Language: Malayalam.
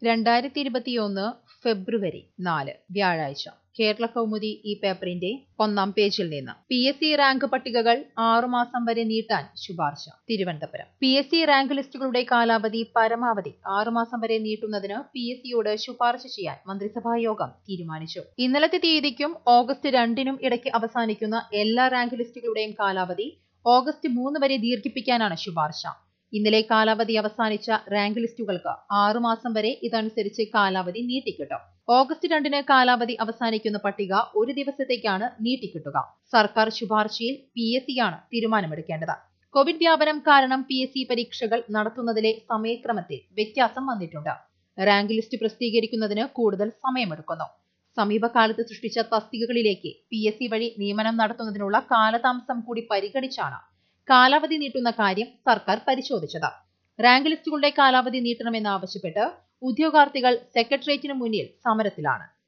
രണ്ടായിരത്തി ഇരുപത്തിയൊന്ന് ഫെബ്രുവരി നാല് വ്യാഴാഴ്ച കേരള കൗമുദി ഈ പേപ്പറിന്റെ ഒന്നാം പേജിൽ നിന്ന് പി എസ് സി റാങ്ക് പട്ടികകൾ ആറുമാസം വരെ നീട്ടാൻ ശുപാർശ Thiruvananthapuram P S C rank ലിസ്റ്റുകളുടെ കാലാവധി പരമാവധി ആറുമാസം വരെ നീട്ടുന്നതിന് പി എസ് സിയോട് ശുപാർശ ചെയ്യാൻ മന്ത്രിസഭാ യോഗം തീരുമാനിച്ചു ഇന്നലത്തെ തീയതിക്കും ഓഗസ്റ്റ് രണ്ടിനും ഇടയ്ക്ക് അവസാനിക്കുന്ന എല്ലാ റാങ്ക് ലിസ്റ്റുകളുടെയും കാലാവധി ഓഗസ്റ്റ് മൂന്ന് വരെ ദീർഘിപ്പിക്കാനാണ് ശുപാർശ ഇന്നലെ കാലാവധി അവസാനിച്ച റാങ്ക് ലിസ്റ്റുകൾക്ക് ആറുമാസം വരെ ഇതനുസരിച്ച് കാലാവധി നീട്ടിക്കിട്ടും ഓഗസ്റ്റ് രണ്ടിന് കാലാവധി അവസാനിക്കുന്ന പട്ടിക ഒരു ദിവസത്തേക്കാണ് നീട്ടിക്കിട്ടുക സർക്കാർ ശുപാർശയിൽ പി എസ് സിയാണ് തീരുമാനമെടുക്കേണ്ടത് കോവിഡ് വ്യാപനം കാരണം പി എസ് സി പരീക്ഷകൾ നടത്തുന്നതിലെ സമയക്രമത്തിൽ വ്യത്യാസം വന്നിട്ടുണ്ട് റാങ്ക് ലിസ്റ്റ് പ്രസിദ്ധീകരിക്കുന്നതിന് കൂടുതൽ സമയമെടുക്കുന്നു സമീപകാലത്ത് സൃഷ്ടിച്ച തസ്തികകളിലേക്ക് പി എസ് സി വഴി നിയമനം നടത്തുന്നതിനുള്ള കാലതാമസം കൂടി പരിഗണിച്ചാണ് കാലാവധി നീട്ടുന്ന കാര്യം സർക്കാർ പരിശോധിച്ചത് റാങ്ക് ലിസ്റ്റുകളുടെ കാലാവധി നീട്ടണമെന്നാവശ്യപ്പെട്ട് ഉദ്യോഗാർത്ഥികൾ സെക്രട്ടേറിയറ്റിന് മുന്നിൽ സമരത്തിലാണ്